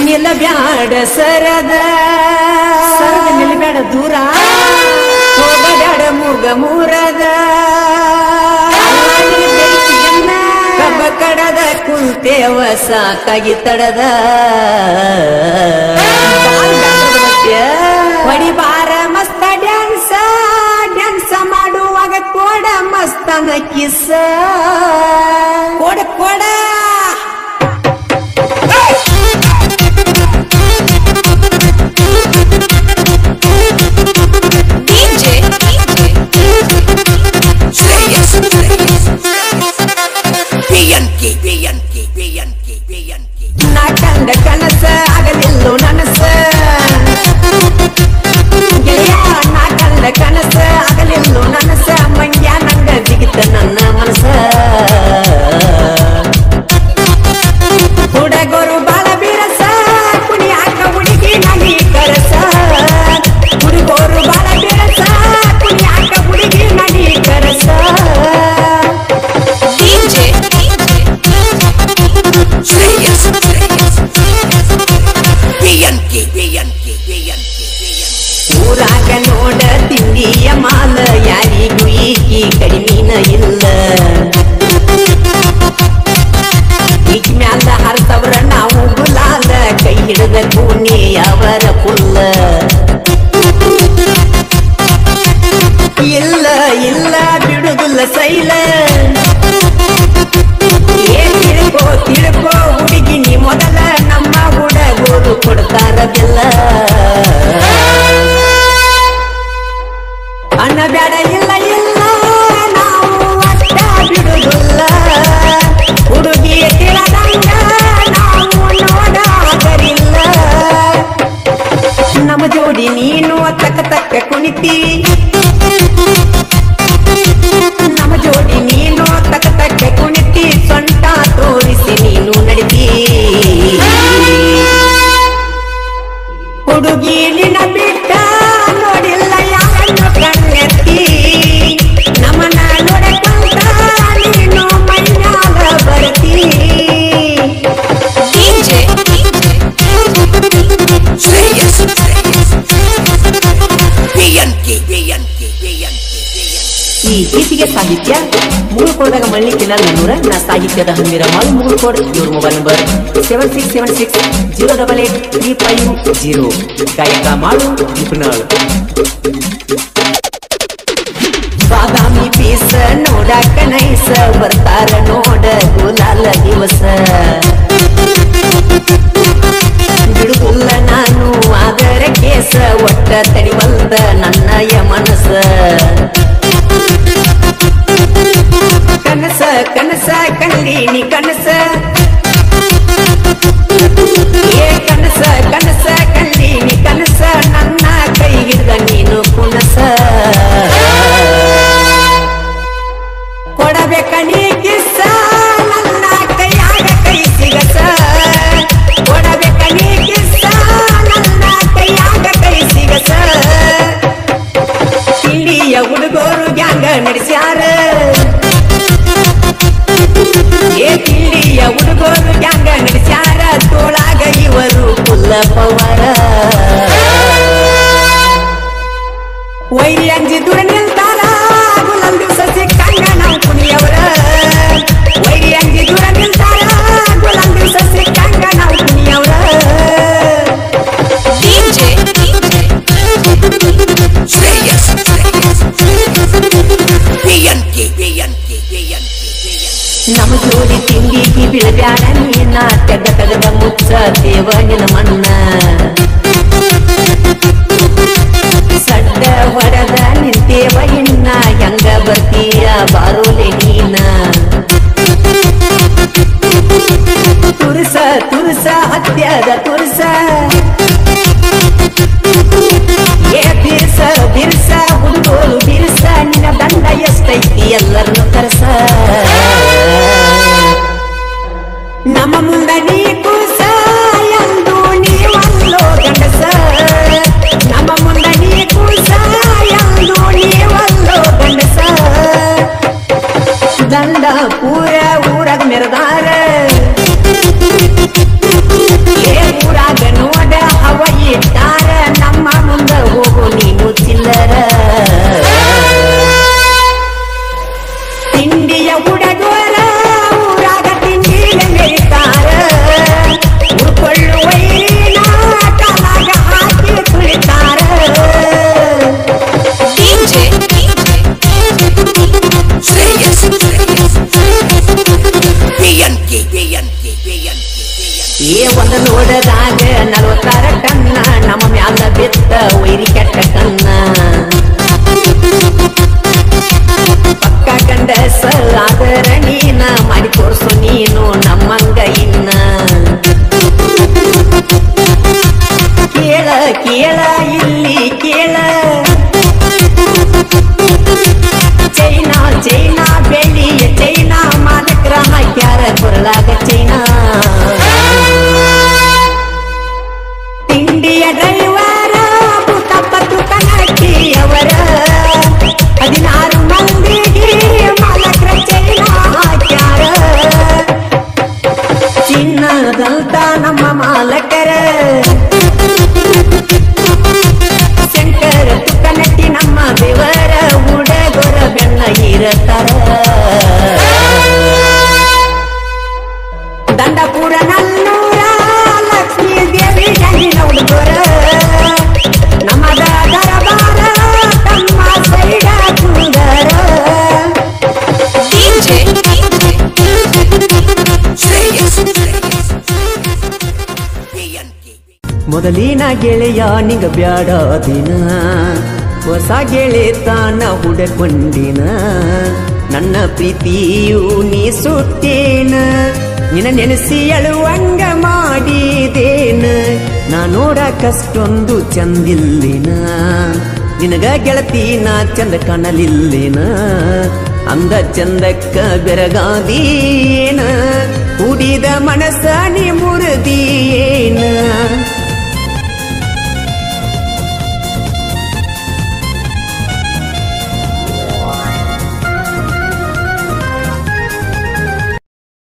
ನಿಲ್ಲಬ್ಯಾಡ ಸರದ ಸರದ ನಿಲ್ಬೇಡ ದೂರ ಹೋಗಬ್ಯಾಡ ಮೂಗ ಮೂರದ ಕಬ್ಬ ಕಡದ ಕುಂತೇವ ಸಾಕಾಗಿ ತಡದ ಹೊಡಿಬಾರ ಮಸ್ತ ಡ್ಯಾನ್ಸ ಡ್ಯಾನ್ಸ ಮಾಡುವಾಗ ಕೋಡ ಮಸ್ತನ ಕಿಸ್ಸ ಕೊಡ ಕೊಡ DJ, Shreyas, PNK, PNK, PNK, PNK. ನಾ ಕಂಡ ಕನಸ ಆಗಲಿಲ್ಲೋ ನನಸ ಗೆಳೆಯ ನಾ ಕಂಡ ಕನಸ ಆಗಲಿಲ್ಲೋ ನನಸ ಮಂಡ್ಯ ನಂಗ ಜಿಗಿತ ನನ್ನ ಮನಸ ಹುಡುಗರು ಬಾಳ ಬಿರಸ ಕುಣಿಯಾಕ ಹುಡುಗಿ ನಗಿ ಕರಸ ಹುಡುಗರು ಬಾಳ ಬಿರಸ ಕುಣಿಯಾಕ ಹುಡುಗಿ ನಗಿ ಕರಸ DJ, Shreyas, PNK, PNK, PNK, PNK. ಊರಾಗ ನೋಡ ತಿಂಡಿಯ ಮಾಲ ಯಾರಿಗೂ ಈಕಿ ಕಡಿಮಿನ ಇಲ್ಲ ಈಕ ಮ್ಯಾಲ ಹರ್ತವ್ರ ನಾವು ಗುಲಾಲ ಕೈ ಹಿಡಿದ ಕೂನಿ ಅವರ ಪುಲ್ಲ ಇಲ್ಲ ಇಲ್ಲ ಬಿಡುದಿಲ್ಲ ಸೈಲ ಏನ್ ತಿಳ್ಕೋ ತಿಳ್ಕೋ ಹುಡುಗಿ ನೀ ಮೊದಲ ನಮ್ಮ ಹುಡುಗರು ಕೊಡ್ತಾರ ಬೆಲ್ಲ ಅನ್ನ ಬೇಡ ಇಲ್ಲ ಇಲ್ಲ ನಾವು ಅಷ್ಟ ಬಿಡುದಿಲ್ಲ ಹುಡುಗಿ ತಿಳದಂಗ ನಾವು ನೋಡಾಗರಿಲ್ಲ ನಮ್ಮ ಜೋಡಿ ನೀನು ತಕ್ಕ ತಕ್ಕ ಕುಣಿತಿ ನಮ್ಮ ಜೋಡಿ ನೀನು ತಕ್ಕ ತಕ್ಕ ಕುಣಿತಿ ಸೊಂಟ ತೋರಿಸಿ ನೀನು ನಡಿತಿ ಹುಡುಗಿ ನಿನ್ನ ಬಿಟ್ಟ ನೋಡಿಲ್ಲ ಯಾರನ್ನು ಕಣ್ಣೆತ್ತಿ ನಮ್ಮನ್ನ ನೋಡಕ್ಕಂತ ನೀನು ಮೈಯಾಗ ಬರ್ತಿ DJ, Shreyas, PNK, PNK, PNK, PNK. ಈ ಗೀತೆಗೆ ಸಾಹಿತ್ಯ ಮುಳುಕೋದಾಗ ಮಳ್ಳಿ ಕಿನ್ನಲ್ ನನ್ನೂರ ನಾ ಸಾಹಿತ್ಯದ ಹಮ್ಮಿರ ಮಾಲ್ ಮುಳುಕೋಡ್ ಇವ್ರ mobile number seven six seven six zero double eight three five zero ಗಾಯಕ ಮಾಡು ನಿಪುಣಾಳು ಬಾದಾಮಿ ಪೀಸ ನೋಡಾಕ ನೈಸ ಬರ್ತಾರ ನೋಡ ಗುಲಾಲ ದಿವಸ ಬಿಡುವುಲ್ಲ ನಾನು ಆದರೆ ಕೇಸ ಒಟ್ಟ ತಡಿವಲ್ದ ನನ್ನಯ ಮನಸ್ಸ ಕನಸ ಕನಸ ಕಂಡೀನಿ ಕನಸ ಏ ಕನಸ ಕನಸ ಕಂಡೀನಿ ಕನಸ ನನ್ನ ಕೈ ಹಿಡಿದ ನೀನು ಕುನಸ ಕೊಡಬೇಕ ನೀ ಕಿಸ್ಸ ನನ್ನ ಕೈಯಾಗ ಕೈ ಸಿಗಸ ಕೊಡಬೇಕ ನೀ ಕಿಸ್ಸ ನನ್ನ ಕೈಯಾಗ ಕೈ ಸಿಗಸ ಇಲ್ಲಿಯ ಹುಡುಗರು ಗ್ಯಾಂಗ ನಡೆಸ್ಯಾರ ಏ ಕಿಲ್ಲಿಯ ಹುಡುಗರು ಗ್ಯಾಂಗ ನಡೆಸ್ಯಾರ ತೋಳಾಗ ಇವರು ಪುಲ್ಲ ಪವರ ವೈರಿ ಅಂಜಿ ದೂರ ನಿಲ್ತಾರ ಗುಲಾಲ್ ದಿವಸ ಸಿಕ್ಕಂಗ ನಾವು ಕುಣಿಯವರ ವೈರಿ ಅಂಜಿ ದೂರ ನಿಲ್ತಾರ ಗುಲಾಲ್ ದಿವಸ ಸಿಕ್ಕಂಗ ನಾವು ಕುಣಿಯವರ DJ, Shreyas, PNK, PNK, PNK, PNK. ನಮ್ಮ ಜೋಡಿ ತಿಂಡಿಗೆ ಬೀಳಬ್ಯಾಡ ನೀನ ತೆಗ್ದ ತೆಗದ ಮುಚ್ಚ ದೇವನಿನ ಮಣ್ಣ ಸಡ್ಡ ಹೊಡೆದ ನಿಂತೇವ ಇನ್ನ ಹೆಂಗ ಬರ್ತೀಯ ಬಾರೋಲೆ ನೀನ ತುರುಸ ತುರುಸ ಹತ್ಯದ ತುರುಸ ಏ ಬಿರ್ಸ ಬಿರ್ಸ ಹುಡುಗೋರು ಬಿರ್ಸ ನಿನ್ನ ದಂಡ ಎಷ್ಟೈತಿ ಎಲ್ಲರನ್ನು ಕರ್ಸ ನಮ್ಮ ಮುಂದ ನೀ ಕೂಸ ಎಂದು ನೀವಲ್ಲೋ ಗಂಡಸ ನಮ್ಮ ಮುಂದ ನೀ ಕೂಸ ಎಂದು ನೀವಲ್ಲೋ ಗಂಡಸ ದಂಡ ಪೂರ ಊರಾಗ ಮೆರದಾರ ಏ ಊರಾಗ ಏ ಒಂದು ನೋಡದಾಗ ನಲವತ್ತಾರ ಟನ್ನ ನಮ್ಮ ಮ್ಯಾಲ ಬಿತ್ತ ವೈರಿ ಕೆಟ್ಟ ಕನ್ನ ಪಕ್ಕ ಕಂಡ ಸಲಾದರ ನೀನ ಮಾಡಿ ತೋರ್ಸು ನೀನು ನಮ್ಮಂಗ ಇನ್ನ ಕೇಳ ಕೇಳ ಇಲ್ಲಿ ಕೇಳ ಚೈನಾ ಚೈನಾ ಬೆಳ್ಳಿಯ ಚೈನಾ ಮಾಲಕ್ರ ಹಾಕ್ಯಾರ ಕೊರಳಾಗ ಚೈನಾ ತಿಂಡಿಯ ಡ್ರೈವರ ಪುಟ್ಟಪ್ಪತ್ತು ಕನ್ನಟ್ಟಿಯವರ ಹದಿನಾರು ಮಂದಿಗೆ ಮಾಲಕ್ರ ಚೈನಾ ಹಾಕ್ಯಾರ ಚಿನ್ನದಂತ ನಮ್ಮ ಮಾಲಕರ ಶಂಕರ ತುಕ್ಕನಟ್ಟಿ ನಮ್ಮ ದೇವರ ಉಡಗೊರ ಬೆನ್ನ ಇರತಾರ ದಂಡಪುರ ನಲ್ಲೂರ ಲಕ್ಷ್ಮೀ ದೇವಿ ಜಂಗಿನ ಹುಡುಗರ ನಮ್ಮದ ದರಬಾರ ತಮ್ಮ ಸೈಡ ಕುಂದರ DJ Shreyas PNK ಮೊದಲಿನ ಗೆಳೆಯ ನಿಗ ಬ್ಯಾಡ ದಿನ ಹೊಸ ಗೆಳೆತಾನ ಹುಡಕೊಂಡಿನ ನನ್ನ ಪ್ರೀತಿಯು ನೀ ಸುಟ್ಟೇನ ನಿನ್ನ ನೆನೆಸಿ ಅಳುವಂಗ ಮಾಡಿದೇನ ನಾ ನೋಡಕಷ್ಟೊಂದು ಚಂದಿಲ್ಲಿನ ನಿನಗ ಗೆಳತಿನ ಚಂದ ಕಾಣಲಿಲ್ಲಿನ ಅಂದ ಚಂದಕ್ಕ ಬೆರಗಾದೀನ ಕುಡಿದ ಮನಸ್ಸ ನೀ ಮುರಿದೀನ